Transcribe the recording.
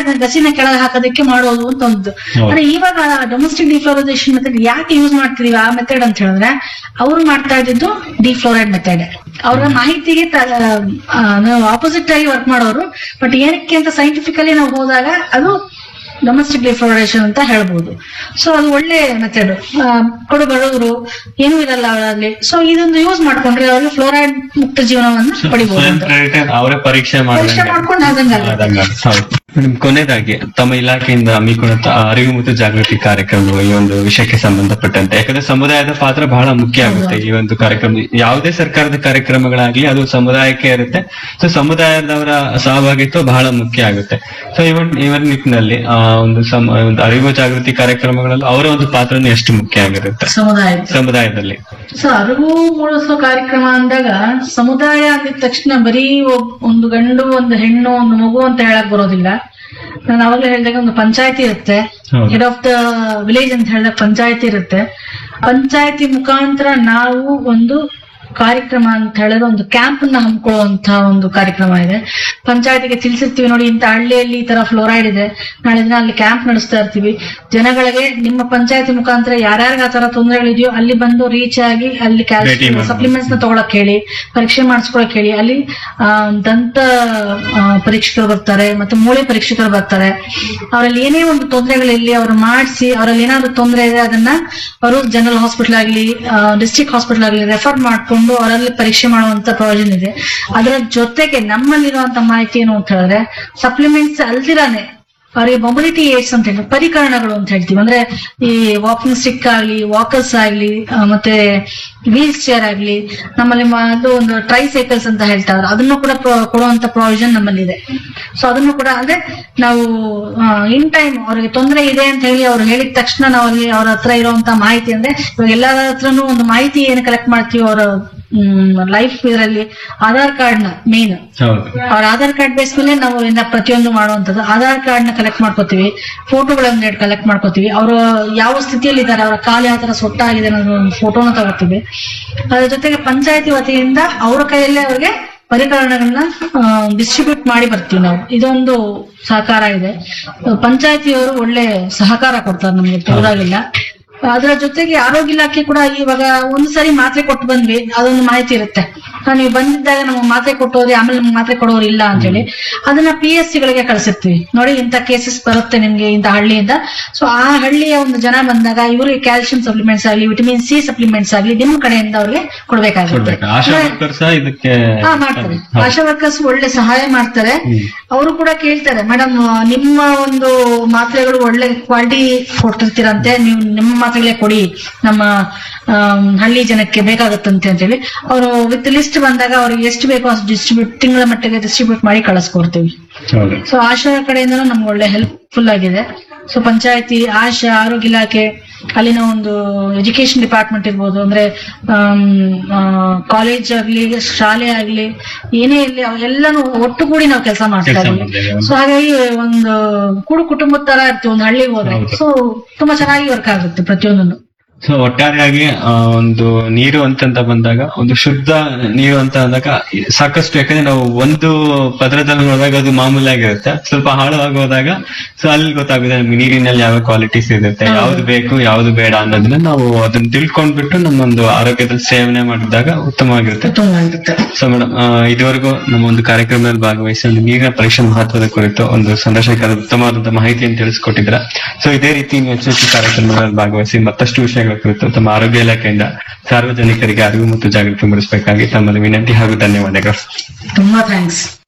ಅದನ್ನ ಗಸಿನ ಕೆಳಗೆ ಹಾಕೋದಕ್ಕೆ ಮಾಡೋದು ಅಂತ ಒಂದು ಹೌದು. ಆದ್ರೆ ಇವಾಗ ಡೊಮೆಸ್ಟಿಕ್ ಡಿಫ್ಲೋರೈಸೇಷನ್ ಮೆಥಡ್ ಯಾಕೆ ಯೂಸ್ ಮಾಡ್ತೀವಿ ಆ ಮೆಥಡ್ ಅಂತ ಹೇಳಿದ್ರೆ ಅವರು ಮಾಡ್ತಾ ಇದ್ದಿದ್ದು ಡಿಫ್ಲೋರೈಡ್ ಮೆಥಡ್ ಅವರ ಮಾಹಿತಿಗೆ ಆಪೋಸಿಟ್ ಆಗಿ ವರ್ಕ್ ಮಾಡೋರು ಬಟ್ ಏನಕ್ಕೆ ಅಂತ ಸೈಂಟಿಫಿಕಲಿ ನಾವು ಹೋದಾಗ ಅದು ಡೊಮೆಸ್ಟಿಕ್ ಡಿಫ್ಲೋರೈಸೇಷನ್ ಅಂತ ಹೇಳ್ಬೋದು ಸೊ ಅದು ಒಳ್ಳೆ ಮೆಥಡ್ ಕೊಡು ಬರೋರು ಏನೂ ಇರಲ್ಲ ಅವರಲ್ಲಿ ಸೊ ಇದೊಂದು ಯೂಸ್ ಮಾಡ್ಕೊಂಡ್ರೆ ಅವ್ರಿಗೆ ಫ್ಲೋರೈಡ್ ಮುಕ್ತ ಜೀವನವನ್ನು ಪಡಿಬಹುದು ಅಂತ ಅವರೇ ಪರೀಕ್ಷೆ ಪರೀಕ್ಷೆ ಮಾಡಿದಂಗೆ ಮಾಡ್ಕೊಂಡು ಆದಂಗಲ್ಲ ಆದಂಗೆ. ಹೌದು ಮೇಡಮ್ ಕೊನೆಯದಾಗಿ ತಮ್ಮ ಇಲಾಖೆಯಿಂದ ಹಮ್ಮಿಕೊಳ್ಳುವಂತ ಅರಿವು ಮತ್ತು ಜಾಗೃತಿ ಕಾರ್ಯಕ್ರಮಗಳು ಈ ಒಂದು ವಿಷಯಕ್ಕೆ ಸಂಬಂಧಪಟ್ಟಂತೆ ಯಾಕಂದ್ರೆ ಸಮುದಾಯದ ಪಾತ್ರ ಬಹಳ ಮುಖ್ಯ ಆಗುತ್ತೆ ಈ ಒಂದು ಕಾರ್ಯಕ್ರಮ ಯಾವುದೇ ಸರ್ಕಾರದ ಕಾರ್ಯಕ್ರಮಗಳಾಗ್ಲಿ ಅದು ಸಮುದಾಯಕ್ಕೆ ಇರುತ್ತೆ ಸೊ ಸಮುದಾಯದವರ ಸಹಭಾಗಿತ್ವ ಬಹಳ ಮುಖ್ಯ ಆಗುತ್ತೆ ಸೊ ಇವನ್ ಇವರ ನಿಟ್ಟಿನಲ್ಲಿ ಆ ಒಂದು ಸಮ ಒಂದು ಅರಿವು ಜಾಗೃತಿ ಕಾರ್ಯಕ್ರಮಗಳಲ್ಲಿ ಅವರ ಒಂದು ಪಾತ್ರನೂ ಎಷ್ಟು ಮುಖ್ಯ ಆಗಿರುತ್ತೆ ಸಮುದಾಯ ಸಮುದಾಯದಲ್ಲಿ ಸೊ ಅರಿವು ಮೂಡಿಸೋ ಕಾರ್ಯಕ್ರಮ ಅಂದಾಗ ಸಮುದಾಯ ಅಂದಿದ ತಕ್ಷಣ ಬರೀ ಒಬ್- ಒಂದು ಗಂಡು ಒಂದು ಹೆಣ್ಣು ಒಂದು ಮಗು ಅಂತ ಹೇಳಕ್ ಬರೋದಿಲ್ಲ ನಾನು ಅವಾಗಲೇ ಹೇಳಿದಾಗ ಒಂದು ಪಂಚಾಯತಿ ಇರುತ್ತೆ ಹೌದು. ಹೆಡ್ ಆಫ್ ದ ವಿಲೇಜ್ ಅಂತ ಹೇಳಿದಾಗ ಪಂಚಾಯತಿ ಇರುತ್ತೆ ಪಂಚಾಯತಿ ಮುಖಾಂತರ ನಾವು ಒಂದು ಕಾರ್ಯಕ್ರಮ ಅಂತ ಹೇಳಿದ್ರೆ ಒಂದು ಕ್ಯಾಂಪ್ ನ ಹಮ್ಮಿಕೊಳ್ಳುವಂತ ಒಂದು ಕಾರ್ಯಕ್ರಮ ಇದೆ ಪಂಚಾಯತಿಗೆ ತಿಳಿಸಿರ್ತೀವಿ ನೋಡಿ ಇಂಥ ಹಳ್ಳಿಯಲ್ಲಿ ಈ ತರ ಫ್ಲೋರೈಡ್ ಇದೆ ನಾಳೆ ದಿನ ಅಲ್ಲಿ ಕ್ಯಾಂಪ್ ನಡೆಸ್ತಾ ಇರ್ತೀವಿ ಜನಗಳಿಗೆ ನಿಮ್ಮ ಪಂಚಾಯತಿ ಮುಖಾಂತರ ಯಾರ್ಯಾರಿಗೆ ಆ ತರ ತೊಂದರೆಗಳಿದೆಯೋ ಅಲ್ಲಿ ಬಂದು ರೀಚ್ ಆಗಿ ಅಲ್ಲಿ ಭೇಟಿ ಕ್ಯಾಲ್ಸಿಯಂ ಮಾಡ್ಬೋದು. ಸಪ್ಲಿಮೆಂಟ್ಸ್ ನ ತಗೊಳಕ್ ಹೇಳಿ ಪರೀಕ್ಷೆ ಮಾಡಿಸ್ಕೊಳಕ್ ಹೇಳಿ ಅಲ್ಲಿ ಆ, ದಂತ ಆ, ಪರೀಕ್ಷಕರು ಬರ್ತಾರೆ ಮತ್ತೆ ಮೂಳೆ ಪರೀಕ್ಷಕರು ಬರ್ತಾರೆ ಅವರಲ್ಲಿ ಏನೇ ಒಂದು ತೊಂದರೆಗಳಿರಲಿ ಅವ್ರು ಮಾಡಿಸಿ ಅವರಲ್ಲಿ ಏನಾದ್ರು ತೊಂದರೆ ಇದೆ ಅದನ್ನ ಅವರು ಜನರಲ್ ಹಾಸ್ಪಿಟಲ್ ಆಗಲಿ ಡಿಸ್ಟ್ರಿಕ್ಟ್ ಹಾಸ್ಪಿಟಲ್ ಆಗಲಿ ರೆಫರ್ ಮಾಡ್ಕೊಂಡು ಅವರಲ್ಲಿ ಪರೀಕ್ಷೆ ಮಾಡುವಂತ ಪ್ರಯೋಜನ ಇದೆ ಅದರ ಜೊತೆಗೆ ನಮ್ಮಲ್ಲಿರುವಂತ ಮಾಹಿತಿ ಏನು ಅಂತ ಹೇಳಿದ್ರೆ ಸಪ್ಲಿಮೆಂಟ್ಸ್ ಅಲ್ದಿರಾನೆ ಅವರಿಗೆ ಮೊಬಿಲಿಟಿ ಏಡ್ಸ್ ಅಂತ ಹೇಳಿ ಪರಿಕರಣಗಳು ಅಂತ ಹೇಳ್ತೀವಿ ಅಂದ್ರೆ ಈ ವಾಕಿಂಗ್ ಸ್ಟಿಕ್ ಆಗ್ಲಿ ವಾಕರ್ಸ್ ಆಗ್ಲಿ ಆ, ಮತ್ತೆ ವೀಲ್ ಚೇರ್ ಆಗ್ಲಿ ನಮ್ಮಲ್ಲಿ ಮ- ಅದು ಒಂದು ಟ್ರೈ ಸೈಕಲ್ಸ್ ಅಂತ ಹೇಳ್ತಾರೆ ಅದನ್ನು ಕೂಡ ಪ್ರ- ಕೊಡುವಂತ ಪ್ರಾವಿಷನ್ ನಮ್ಮಲ್ಲಿದೆ ಸೊ ಅದನ್ನು ಕೂಡ ಅಂದ್ರೆ ನಾವು ಇನ್ ಟೈಮ್ ಅವ್ರಿಗೆ ತೊಂದರೆ ಇದೆ ಅಂತ ಹೇಳಿ ಅವ್ರು ಹೇಳಿದ ತಕ್ಷಣ ನಾವು ಅಲ್ಲಿ ಅವ್ರ ಹತ್ರ ಇರುವಂತ ಮಾಹಿತಿ ಅಂದ್ರೆ ಇವಾಗ ಎಲ್ಲರ ಹತ್ರನೂ ಒಂದು ಮಾಹಿತಿ ಏನು ಕಲೆಕ್ಟ್ ಮಾಡ್ತೀವಿ ಅವರ ಲೈಫ್ ಇದರಲ್ಲಿ ಆಧಾರ್ ಕಾರ್ಡ್ ನ ಮೇನ್ ಹೌದು ಅವ್ರ ಆಧಾರ್ ಕಾರ್ಡ್ ಬೇಸ್ ಮೇಲೆ ನಾವು ಇಂದ ಪ್ರತಿಯೊಂದು ಮಾಡುವಂತದ್ದು ಆಧಾರ್ ಕಾರ್ಡ್ ನ ಕಲೆಕ್ಟ್ ಮಾಡ್ಕೋತೀವಿ ಫೋಟೋಗಳನ್ನ ಕಲೆಕ್ಟ್ ಮಾಡ್ಕೋತೀವಿ ಅವರು ಯಾವ ಸ್ಥಿತಿಯಲ್ಲಿ ಇದ್ದಾರೆ ಅವರ ಕಾಲು ಯಾವ ತರ ಸೊಟ್ಟಾಗಿದೆ ಅನ್ನೋದು ಒಂದು ಫೋಟೋನ ತಗೋತೀವಿ ಅದ್ರ ಜೊತೆಗೆ ಪಂಚಾಯತಿ ವತಿಯಿಂದ ಅವರ ಕೈಯಲ್ಲೇ ಅವ್ರಿಗೆ ಪರಿಕರಣಗಳನ್ನ ಡಿಸ್ಟ್ರಿಬ್ಯೂಟ್ ಮಾಡಿ ಬರ್ತೀವಿ ನಾವು ಇದೊಂದು ಸಹಕಾರ ಇದೆ ಪಂಚಾಯತಿಯವರು ಒಳ್ಳೆ ಸಹಕಾರ ಕೊಡ್ತಾರೆ ನಮ್ಗೆ ತೋರಾಗಿಲ್ಲ ಅದರ ಜೊತೆಗೆ ಆರೋಗ್ಯ ಇಲಾಖೆ ಕೂಡ ಇವಾಗ ಒಂದು ಸರಿ ಮಾತ್ರೆ ಕೊಟ್ಟು ಬಂದ್ವಿ ಅದೊಂದು ಮಾಹಿತಿ ಇರುತ್ತೆ ಆ, ನೀವು ಬಂದಿದ್ದಾಗ ನಮಗೆ ಮಾತ್ರೆ ಕೊಟ್ಟೋದ್ರೆ ಆಮೇಲೆ ನಮ್ಗೆ ಮಾತ್ರೆ ಕೊಡೋರು ಇಲ್ಲ ಅಂತ ಹೇಳಿ ಅದನ್ನ ಪಿ ಎಸ್ ಸಿಗಳಿಗೆ ಕಳಿಸಿರ್ತೀವಿ ನೋಡಿ ಇಂಥ ಕೇಸಸ್ ಬರುತ್ತೆ ನಿಮ್ಗೆ ಇಂಥ ಹಳ್ಳಿಯಿಂದ ಸೊ ಆ ಹಳ್ಳಿಯ ಒಂದು ಜನ ಬಂದಾಗ ಇವರಿಗೆ ಕ್ಯಾಲ್ಸಿಯಂ ಸಪ್ಲಿಮೆಂಟ್ಸ್ ಆಗಲಿ ವಿಟಮಿನ್ ಸಿ ಸಪ್ಲಿಮೆಂಟ್ಸ್ ಆಗಲಿ ನಿಮ್ಮ ಕಡೆಯಿಂದ ಅವ್ರಿಗೆ ಕೊಡ್ಬೇಕಾಗುತ್ತೆ ಕೊಡ್ಬೇಕು ಆಶಾ ವರ್ಕರ್ ಸಹ ಇದಕ್ಕೆ ಹಾ ಮಾಡ್ತಾರೆ ಆಶಾ ವರ್ಕರ್ಸ್ ಒಳ್ಳೆ ಸಹಾಯ ಮಾಡ್ತಾರೆ ಅವರು ಕೂಡ ಕೇಳ್ತಾರೆ ಮೇಡಮ್ ನಿಮ್ಮ ಒಂದು ಮಾತ್ರೆಗಳು ಒಳ್ಳೆ ಕ್ವಾಲಿಟಿ ಕೊಟ್ಟಿರ್ತೀರಂತೆ ನೀವು ನಿಮ್ಮ ಮಾತ್ರೆಗಳೇ ಕೊಡಿ ನಮ್ಮ ಆಮ್, ಹಳ್ಳಿ ಜನಕ್ಕೆ ಬೇಕಾಗುತ್ತಂತೆ ಅಂತ ಹೇಳಿ ಅವರು ವಿತ್ ಲಿಸ್ಟ್ ಬಂದಾಗ ಅವ್ರಿಗೆ ಎಷ್ಟು ಬೇಕೋ ಅಷ್ಟು ಡಿಸ್ಟ್ರಿಬ್ಯೂಟ್ ತಿಂಗಳ ಮಟ್ಟಿಗೆ ಡಿಸ್ಟ್ರಿಬ್ಯೂಟ್ ಮಾಡಿ ಕಳಿಸ್ಕೊಡ್ತೀವಿ ಹೌದು ಸೊ ಆಶಾ ಕಡೆಯಿಂದನೂ ನಮ್ಗೆ ಒಳ್ಳೆ ಹೆಲ್ಪ್ಫುಲ್ ಆಗಿದೆ ಸೊ ಪಂಚಾಯತಿ ಆಶಾ ಆರೋಗ್ಯ ಇಲಾಖೆ ಅಲ್ಲಿನ ಒಂದು ಎಜುಕೇಶನ್ ಡಿಪಾರ್ಟ್ಮೆಂಟ್ ಇರ್ಬೋದು ಅಂದ್ರೆ ಕಾಲೇಜ್ ಆಗ್ಲಿ ಶಾಲೆ ಆಗ್ಲಿ ಏನೇ ಇರ್ಲಿ ಅವೆಲ್ಲನೂ ಒಟ್ಟುಗೂಡಿ ನಾವು ಕೆಲಸ ಮಾಡ್ತಾ ಕೆಲ್ಸ ಇದ್ದೀವಿ ಮಾಡ್ತಾ ಸೊ ಹಾಗಾಗಿ ಒಂದು ಕೂಡು ಕುಟುಂಬದ ತರ ಇರ್ತೀವಿ ಒಂದು ಹಳ್ಳಿಗೆ ಹೋದ್ರೆ ಹೌದು. ಸೊ ತುಂಬಾ ಚೆನ್ನಾಗಿ ವರ್ಕ್ ಆಗುತ್ತೆ ಪ್ರತಿಯೊಂದನ್ನು ಸೊ ಒಟ್ಟಾರೆಯಾಗಿ ಆ, ಒಂದು ನೀರು ಅಂತಂತ ಬಂದಾಗ ಒಂದು ಶುದ್ಧ ನೀರು ಅಂತ ಅಂದಾಗ ಸಾಕಷ್ಟು ಯಾಕಂದ್ರೆ ನಾವು ಒಂದು ಪದರದಲ್ಲಿ ನೋಡಿದಾಗ ಅದು ಮಾಮೂಲಾಗಿರುತ್ತೆ ಸ್ವಲ್ಪ ಆಳವಾಗಿ ಹೋದಾಗ ಸೊ ಅಲ್ಲಿ ಗೊತ್ತಾಗುತ್ತೆ ನಮ್ಗೆ ನೀರಿನಲ್ಲಿ ಯಾವ ಕ್ವಾಲಿಟೀಸ್ ಇರುತ್ತೆ ಯಾವ್ದು ಬೇಕು ಯಾವ್ದು ಬೇಡ ಅನ್ನೋದನ್ನ ನಾವು ಅದನ್ನ ತಿಳ್ಕೊಂಡ್ಬಿಟ್ಟು ನಮ್ಮೊಂದು ಆರೋಗ್ಯದ ಸೇವನೆ ಮಾಡಿದಾಗ ಉತ್ತಮವಾಗಿರುತ್ತೆ ಉತ್ತಮವಾಗಿರುತ್ತೆ ಸೊ ಮೇಡಮ್ ಇದುವರೆಗೂ ನಮ್ಮ ಒಂದು ಕಾರ್ಯಕ್ರಮದಲ್ಲಿ ಭಾಗವಹಿಸಿ ಒಂದು ನೀರಿನ ಪರೀಕ್ಷೆ ಮಹತ್ವದ ಕುರಿತು ಒಂದು ಸಂದರ್ಶಕರ ಉತ್ತಮವಾದಂತಹ ಮಾಹಿತಿಯನ್ನು ತಿಳಿಸ್ಕೊಟ್ಟಿದ್ರ ಸೊ ಇದೇ ರೀತಿ ನೀವು ಹೆಚ್ಚು ಹೆಚ್ಚು ಕಾರ್ಯಕ್ರಮಗಳಲ್ಲಿ ಭಾಗವಹಿಸಿ ಮತ್ತಷ್ಟು ವಿಷಯಗಳ ಕುರಿತು ತಮ್ಮ ಆರೋಗ್ಯ ಇಲಾಖೆಯಿಂದ ಸಾರ್ವಜನಿಕರಿಗೆ ಅರಿವು ಮತ್ತು ಜಾಗೃತಿ ಮೂಡಿಸಬೇಕಾಗಿ ತಮ್ಮಲ್ಲಿ ವಿನಂತಿ ಹಾಗೂ ಧನ್ಯವಾದಗಳು ತುಂಬಾ ಥ್ಯಾಂಕ್ಸ್